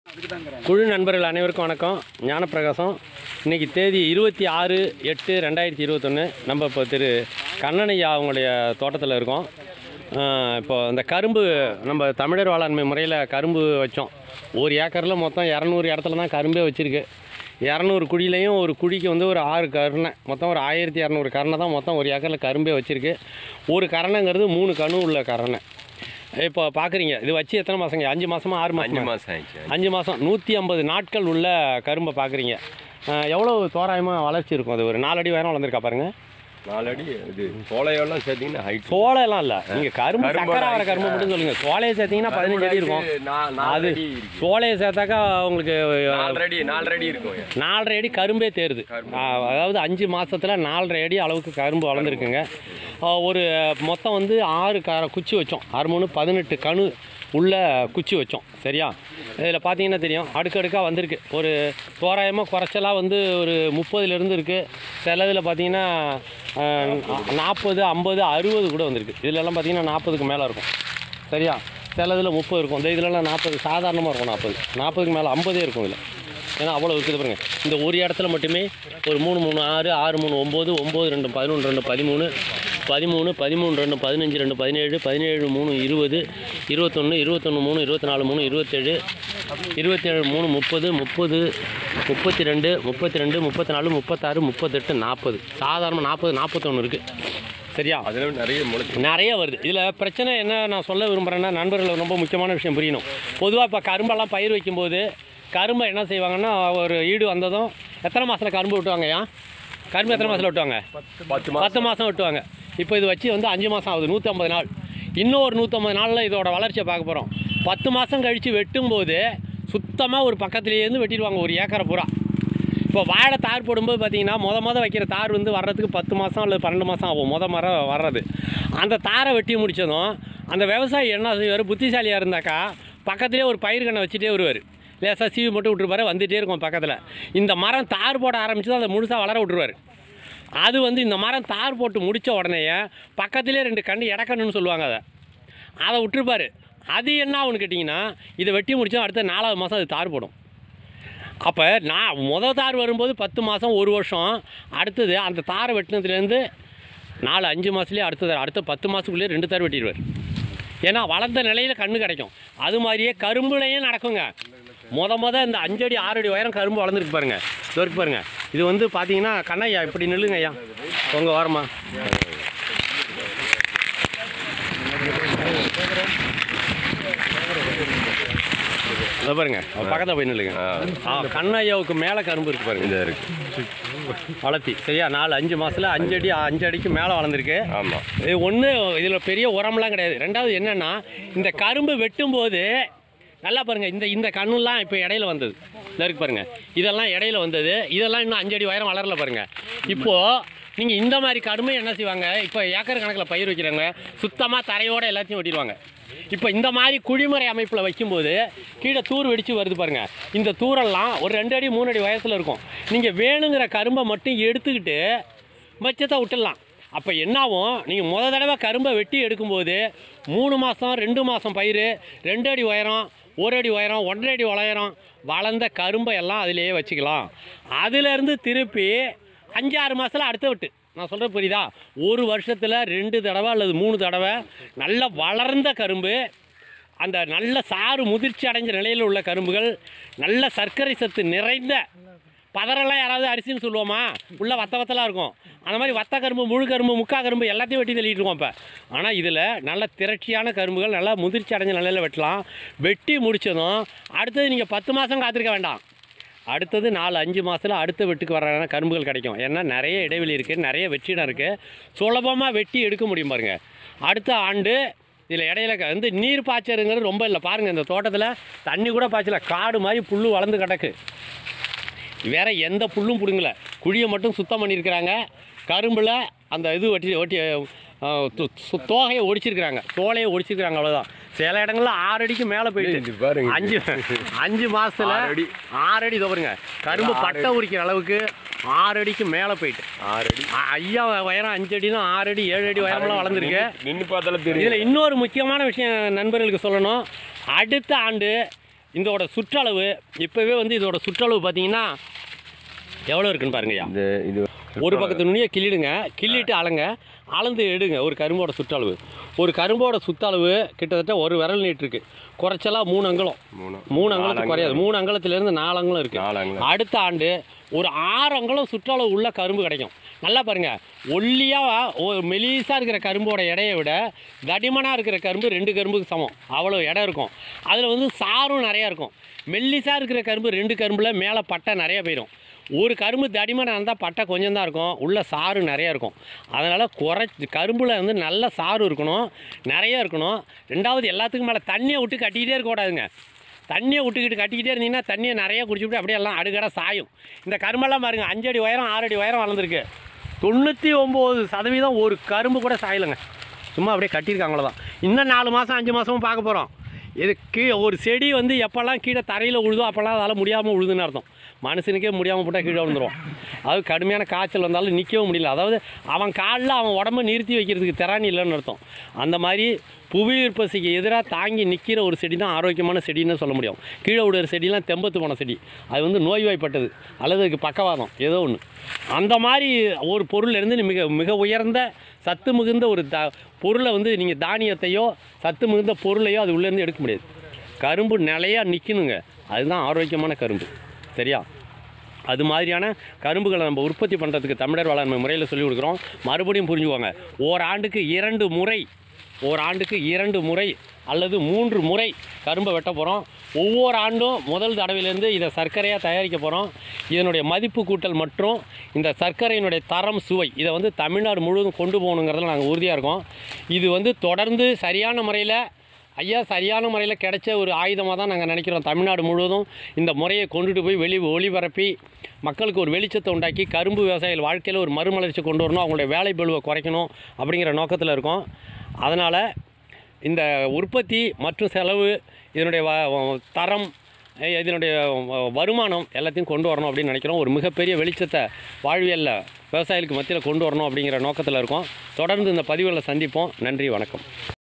குழு நண்பர்கள் அனைவருக்கும் வணக்கம் ஞானப்பிரகாசம் இன்றைக்கி தேதி இருபத்தி ஆறு எட்டு ரெண்டாயிரத்தி இருபத்தொன்று நம்ம இப்போ திரு கண்ணனையா அவங்களுடைய தோட்டத்தில் இருக்கோம் ஆஹ் இப்போ இந்த கரும்பு நம்ம தமிழர் வேளாண்மை முறையில் கரும்பு வச்சோம் ஒரு ஏக்கரில் மொத்தம் இரநூறு இடத்துல தான் கரும்பே வச்சுருக்கு இரநூறு குழிலையும் ஒரு குழிக்கு வந்து ஒரு ஆறு கருணை மொத்தம் ஒரு ஆயிரத்தி இரநூறு கரணை தான் மொத்தம் ஒரு ஏக்கரில் கரும்பே வச்சுருக்கு ஒரு கரணைங்கிறது மூணு கணு உள்ள கரணை இப்போ பார்க்குறீங்க இது வச்சு எத்தனை மாதங்க அஞ்சு மாதமா ஆறு அஞ்சு மாதம் மாதம் ஆயிடுச்சு அஞ்சு மாதம் நூற்றி ஐம்பது நாட்கள் உள்ள கரும்பை பார்க்குறீங்க எவ்வளோ தோராயமாக வளர்ச்சி இருக்கும் அது ஒரு நாலடி உயரம் வளர்ந்துருக்கா பாருங்க நாலடி இது சோளையெல்லாம் சேர்த்தீங்கன்னா ஹைட் சோளையெல்லாம் இல்லை நீங்கள் கரும்பு கரும்போட சக்கரை வர height, கரும்பு மட்டும் சொல்லுங்கள் சோலையை சேர்த்தீங்கன்னா பதினஞ்சு அடி இருக்கும் அது நாலு அடி இருக்கு சோலையை சேர்த்தாக்கா உங்களுக்கு நாலரை அடி நாலரை அடி இருக்கும் நாலரை அடி கரும்பே தேருது ஆ, அதாவது அஞ்சு மாதத்தில் நாலரை அடி அளவுக்கு கரும்பு வளர்ந்துருக்குங்க ஆ, ஒரு மொத்தம் வந்து ஆறு க குச்சி வச்சோம் ஆறு மூணு பதினெட்டு கணு உள்ள குச்சி வச்சோம் சரியா இதில் பார்த்தீங்கன்னா தெரியும் அடுக்கடுக்காக வந்திருக்கு ஒரு தோராயமாக குறைச்சலாக வந்து ஒரு முப்பதுலேருந்து இருக்குது சில இதில் பார்த்தீங்கன்னா நாற்பது ஐம்பது அறுபது கூட வந்திருக்கு இதுலலாம் பார்த்தீங்கன்னா நாற்பதுக்கு மேலே இருக்கும் சரியா சில இதில் முப்பது இருக்கும் இந்த இதுலலாம் நாற்பது சாதாரணமாக இருக்கும் நாற்பது நாற்பதுக்கு மேலே ஐம்பதே இருக்கும் இதில் ஏன்னா அவ்வளோ இருக்குது பாருங்க இந்த ஒரு இடத்துல மட்டுமே ஒரு மூணு மூணு ஆறு ஆறு மூணு ஒம்பது ஒம்பது ரெண்டு பதினொன்று ரெண்டு பதிமூணு பதிமூணு பதிமூணு ரெண்டு பதினஞ்சு ரெண்டு பதினேழு பதினேழு மூணு இருபது இருபத்தொன்று இருபத்தொன்று மூணு இருபத்தி நாலு மூணு இருபத்தேழு இருபத்தேழு மூணு முப்பது முப்பது முப்பத்தி ரெண்டு முப்பத்தி ரெண்டு முப்பத்தி நாலு முப்பத்தாறு முப்பத்தெட்டு நாற்பது சாதாரண நாற்பது நாற்பத்தொன்று இருக்குது சரியா அதில் நிறைய முளைச்சி நிறைய வருது இதில் பிரச்சனை என்ன நான் சொல்ல விரும்புகிறேன்னா நண்பர்கள் ரொம்ப முக்கியமான விஷயம் புரியணும் பொதுவாக இப்போ கரும்பெல்லாம் பயிர் வைக்கும்போது கரும்பை என்ன செய்வாங்கன்னா ஒரு ஈடு வந்ததும் எத்தனை மாதத்தில் கரும்பு வெட்டுவாங்கய்யா கரும்பு எத்தனை மாதத்தில் வெட்டுவாங்க பத்து மாதம் பத்து மாதம் வெட்டுவாங்க இப்போ இது வச்சு வந்து அஞ்சு மாதம் ஆகுது நூற்றம்பது நாள் இன்னும் ஒரு நூற்றம்பது நாளில் இதோட வளர்ச்சியை பார்க்க போகிறோம் பத்து மாதம் கழித்து வெட்டும்போது சுத்தமாக ஒரு பக்கத்துலேருந்து வெட்டிடுவாங்க ஒரு ஏக்கரை பூரா இப்போ வாழை தார் போடும்போது பார்த்தீங்கன்னா மொத மொத வைக்கிற தார் வந்து வர்றதுக்கு பத்து மாதம் அல்லது பன்னெண்டு மாதம் ஆகும் மொத மரம் வர்றது அந்த தாரை வெட்டி முடித்ததும் அந்த விவசாயி என்ன செய்வார் புத்திசாலியாக இருந்தாக்கா பக்கத்துலேயே ஒரு பயிர் கண்ணை வச்சுட்டே வருவார் லேசாக சீவி மட்டும் விட்டுருப்பாரு வந்துகிட்டே இருக்கும் பக்கத்தில் இந்த மரம் தார் போட ஆரம்பிச்சது அதை முழுசாக வளர விட்டுருவார் அது வந்து இந்த மரம் தார் போட்டு முடித்த உடனேயே பக்கத்துலேயே ரெண்டு கண்ணு இடக்கண்ணுன்னு சொல்லுவாங்க அதை அதை விட்டுருப்பாரு அது என்ன ஆகுன்னு கேட்டிங்கன்னா இதை வெட்டி முடிச்சா அடுத்த நாலாவது மாதம் அது தார் போடும் அப்போ நான் முத தார் வரும்போது பத்து மாதம் ஒரு வருஷம் அடுத்தது அந்த தாரை வெட்டினதுலேருந்து நாலு அஞ்சு மாதத்துலேயே அடுத்த தார் அடுத்த பத்து மாதத்துக்குள்ளேயே ரெண்டு தார் வெட்டிடுவார் ஏன்னா வளர்ந்த நிலையில் கண்ணு கிடைக்கும் அது மாதிரியே கரும்புலையும் நடக்குங்க முத முத இந்த அஞ்சடி ஆறடி உயரம் கரும்பு வளர்ந்துருக்கு பாருங்க இதோ இருக்கு பாருங்க இது வந்து பார்த்தீங்கன்னா கண்ணையா இப்படி நில்லுங்க ஐயா உங்கள் ஓரமா இதோ பாருங்க பக்கத்தில் போய் நில்லுங்க ஆ கண்ணையாவுக்கு மேலே கரும்பு இருக்கு பாருங்க இதாக இருக்கு வளர்த்தி சரியா நாலு அஞ்சு மாதத்தில் அஞ்சு அடி அஞ்சு அடிக்கு மேலே வளர்ந்துருக்கு ஆமாம் இது ஒன்று இதில் பெரிய உரம்லாம் கிடையாது ரெண்டாவது என்னென்னா இந்த கரும்பு வெட்டும்போது நல்லா பாருங்கள் இந்த இந்த கண்ணுலாம் இப்போ இடையில வந்தது இந்த இருக்கு பாருங்கள் இதெல்லாம் இடையில வந்தது இதெல்லாம் இன்னும் அஞ்சடி உயரம் வளரல பாருங்கள் இப்போது நீங்கள் இந்த மாதிரி கரும்பு என்ன செய்வாங்க இப்போ ஏக்கர் கணக்கில் பயிர் வைக்கிறாங்க சுத்தமாக தரையோட எல்லாத்தையும் வெட்டிடுவாங்க இப்போ இந்த மாதிரி குழிமுறை அமைப்பில் வைக்கும்போது கீழே தூர் வெடித்து வருது பாருங்கள் இந்த தூரெல்லாம் ஒரு ரெண்டு அடி மூணு அடி உயரத்தில் இருக்கும் நீங்கள் வேணுங்கிற கரும்பை மட்டும் எடுத்துக்கிட்டு மிச்சத்தை விட்டுடலாம் அப்போ என்னாகும் நீங்கள் முத தடவை கரும்பை வெட்டி எடுக்கும்போது மூணு மாதம் ரெண்டு மாதம் பயிர் ரெண்டு அடி உயரம் ஒரு அடி உயரம் ஒன்றரை அடி உயரம் வளர்ந்த கரும்பை எல்லாம் அதிலேயே வச்சுக்கலாம் அதிலேருந்து திருப்பி அஞ்சாறு மாதத்தில் அடுத்த விட்டு நான் சொல்கிறது புரியுதா ஒரு வருஷத்தில் ரெண்டு தடவை அல்லது மூணு தடவை நல்ல வளர்ந்த கரும்பு அந்த நல்ல சாறு முதிர்ச்சி அடைஞ்ச நிலையில் உள்ள கரும்புகள் நல்ல சர்க்கரை சத்து நிறைந்த பதரெல்லாம் யாராவது அரிசின்னு சொல்லுவோமா உள்ள வத்த வத்தலாக இருக்கும் அந்த மாதிரி வத்த கரும்பு முழு கரும்பு முக்கா கரும்பு எல்லாத்தையும் வெட்டி தள்ளிட்டு இருக்கோம் இப்போ ஆனால் இதில் நல்ல திரட்சியான கரும்புகள் நல்லா முதிர்ச்சி அடைஞ்ச நிலையில் வெட்டலாம் வெட்டி முடிச்சதும் அடுத்தது நீங்கள் பத்து மாதம் காத்திருக்க வேண்டாம் அடுத்தது நாலு அஞ்சு மாதத்தில் அடுத்த வெட்டுக்கு வர கரும்புகள் கிடைக்கும் ஏன்னா நிறைய இடைவெளி இருக்குது நிறைய வெற்றிடம் இருக்குது சுலபமாக வெட்டி எடுக்க முடியும் பாருங்க அடுத்த ஆண்டு இதில் இடையில க- வந்து நீர் பாய்ச்சருங்கிறது ரொம்ப இல்லை பாருங்கள் இந்த தோட்டத்தில் தண்ணி கூட பாய்ச்சல காடு மாதிரி புல் வளர்ந்து கிடக்கு வேற எந்த புல்லும் பிடுங்கல குழியை மட்டும் சுத்தம் பண்ணியிருக்கிறாங்க கரும்பில் அந்த இது ஒட்டி ஒட்டி அஹ், து- சு- தோகையை ஒடிச்சிருக்கிறாங்க தோலையை ஒடிச்சிருக்கிறாங்க அவ்வளோதான் சில இடங்கள்ல ஆறு அடிக்கு மேலே போயிட்டு இது பாருங்க. அஞ்சு அஞ்சு மாசத்துல ஆறு அடி. ஆறு அடி இதோ பாருங்க கரும்பு ஆறு பட்டை உரிக்கிற அளவுக்கு ஆறு அடிக்கு மேலே போயிட்டு ஆறு அடி அ- ஐயா உயரம் அஞ்சு அடினா ஆறு அடி ஏழு அடி உயரம்லாம் வளர்ந்துருக்கு நின்று பார்த்தாலும் தெரியும் இதில் இன்னொரு முக்கியமான விஷயம் நண்பர்களுக்கு சொல்லணும் அடுத்த ஆண்டு இதோட சுற்றளவு இப்போவே வந்து இதோட சுற்றளவு பார்த்தீங்கன்னா எவ்வளோ இருக்குன்னு பாருங்கய்யா இந்த இது ஒரு பக்கத்து நுனியை கிள்ளிடுங்க கிள்ளிட்டு அளங்க அளந்து எடுங்க ஒரு கரும்போட சுற்றளவு ஒரு கரும்போட சுற்றளவு கிட்டத்தட்ட ஒரு விரல் நீட்டு இருக்கு குறைச்சலா மூணு அங்குலம் மூணு மூணு அங்குலத்துக்கு குறையாது மூணு அங்குலத்திலேருந்து நாலு அங்குலம் இருக்கு நாலு அங்குலம். அடுத்த ஆண்டு ஒரு ஆறு அங்குலம் சுற்றளவு உள்ள கரும்பு கிடைக்கும் நல்லா பாருங்க ஒல்லியாக ஒரு மெலிசாக இருக்கிற கரும்போட எடையை விட தடிமனாக இருக்கிற கரும்பு ரெண்டு கரும்புக்கு சமம் அவ்வளோ எடை இருக்கும் அதில் வந்து சாரும் நிறையா இருக்கும் மெல்லிசாக இருக்கிற கரும்பு ரெண்டு கரும்பில் மேலே பட்டை நிறைய போயிடும் ஒரு கரும்பு தடிமனாக இருந்தால் பட்டை கொஞ்சம் தான் இருக்கும் உள்ள சாறு நிறைய இருக்கும் அதனால் குறை கரும்பில் வந்து நல்ல சாறு இருக்கணும் நிறைய இருக்கணும் ரெண்டாவது எல்லாத்துக்கும் மேலே தண்ணியை விட்டு கட்டிக்கிட்டே இருக்கக்கூடாதுங்க தண்ணியை விட்டுக்கிட்டு கட்டிக்கிட்டே இருந்தீங்கன்னா தண்ணியை நிறைய குடிச்சுட்டு அப்படியே எல்லாம் அடுக்கடை சாயும் இந்த கரும்பெல்லாம் பாருங்க அஞ்சு அடி உயரம் ஆறு அடி உயரம் வளர்ந்துருக்கு தொண்ணூற்றி ஒம்பது சதவீதம் ஒரு கரும்பு கூட சாயலைங்க சும்மா அப்படியே கட்டியிருக்காங்க அவ்வளோதான் இன்னும் நாலு மாதம் அஞ்சு மாதமும் பார்க்க போகிறோம் இது கீ ஒரு செடி வந்து எப்போல்லாம் கீழே தரையில் உழுதோ அப்போல்லாம் அதால் முடியாமல் உழுதுன்னு அர்த்தம் மனுஷனுக்கே முடியாமல் போட்டால் கீழே விழுந்துருவான் அது கடுமையான காய்ச்சல் வந்தாலும் நிற்கவும் முடியல அதாவது அவன் காலில் அவன் உடம்ப நிறுத்தி வைக்கிறதுக்கு திராணி இல்லைன்னு அர்த்தம் அந்த மாதிரி புவி உற்பத்திக்கு எதிராக தாங்கி நிற்கிற ஒரு செடி தான் ஆரோக்கியமான செடின்னு சொல்ல முடியும் கீழே விடுற செடிலாம் தெம்பத்து போன செடி அது வந்து நோய்வாய்ப்பட்டது அல்லது அதுக்கு பக்கவாதம் ஏதோ ஒன்று அந்த மாதிரி ஒரு பொருள்லேருந்து மிக மிக உயர்ந்த சத்து மிகுந்த ஒரு த பொருளை வந்து நீங்கள் தானியத்தையோ சத்து மிகுந்த பொருளையோ அது உள்ளேருந்து எடுக்க முடியாது கரும்பு நிலையாக நிற்கணுங்க அதுதான் ஆரோக்கியமான கரும்பு சரியா அது மாதிரியான கரும்புகளை நம்ம உற்பத்தி பண்ணுறதுக்கு தமிழர் வேளாண்மை முறையில் சொல்லிக் கொடுக்குறோம் மறுபடியும் புரிஞ்சுக்கோங்க ஓராண்டுக்கு இரண்டு முறை ஓராண்டுக்கு இரண்டு முறை அல்லது மூன்று முறை கரும்பை வெட்ட போகிறோம் ஒவ்வொரு ஆண்டும் முதல் தடவையிலேருந்து இதை சர்க்கரையாக தயாரிக்க போகிறோம் இதனுடைய மதிப்பு கூட்டல் மற்றும் இந்த சர்க்கரையினுடைய தரம் சுவை இதை வந்து தமிழ்நாடு முழுவதும் கொண்டு போகணுங்கிறதுல நாங்கள் உறுதியாக இருக்கோம் இது வந்து தொடர்ந்து சரியான முறையில் ஐயா சரியான முறையில் கிடைச்ச ஒரு ஆயுதமாக தான் நாங்கள் நினைக்கிறோம் தமிழ்நாடு முழுவதும் இந்த முறையை கொண்டுட்டு போய் வெளி ஒளிபரப்பி மக்களுக்கு ஒரு வெளிச்சத்தை உண்டாக்கி கரும்பு விவசாயிகள் வாழ்க்கையில் ஒரு மறுமலர்ச்சி கொண்டு வரணும் அவங்களுடைய வேலை பளுவை குறைக்கணும் அப்படிங்கிற நோக்கத்தில் இருக்கோம் அதனால் இந்த உற்பத்தி மற்றும் செலவு இதனுடைய வ வ- தரம் அஹ் இதனுடைய வ- வருமானம் எல்லாத்தையும் கொண்டு வரணும் அப்படின்னு நினைக்கிறோம் ஒரு மிகப்பெரிய வெளிச்சத்தை வாழ்வியலில் விவசாயிகளுக்கு மத்தியில் கொண்டு வரணும் அப்படிங்கிற நோக்கத்தில் இருக்கோம் தொடர்ந்து இந்த பதிவுகளை சந்திப்போம் நன்றி வணக்கம்